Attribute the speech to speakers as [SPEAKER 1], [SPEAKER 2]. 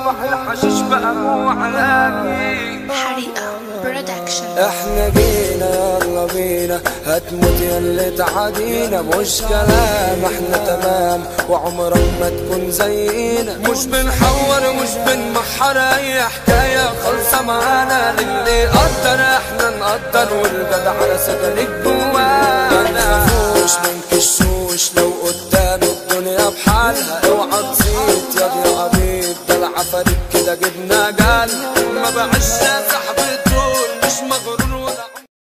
[SPEAKER 1] صباح الحشيش بقى مو علاجي
[SPEAKER 2] حريقة برودكشن
[SPEAKER 3] احنا جينا يلا بينا هتموت ياللي تعادينا مش كلام احنا تمام وعمرك ما تكون زينا
[SPEAKER 1] مش بنحور مش بنمحر اي حكاية خالصة معانا للي قدر احنا نقدر والجدع على سكنك
[SPEAKER 3] ما
[SPEAKER 1] جوانا
[SPEAKER 3] نخافوش من كشوش لو قدام الدنيا بحالها اوعى تزيد يا دي عبيد ده العفاريت كده جبنا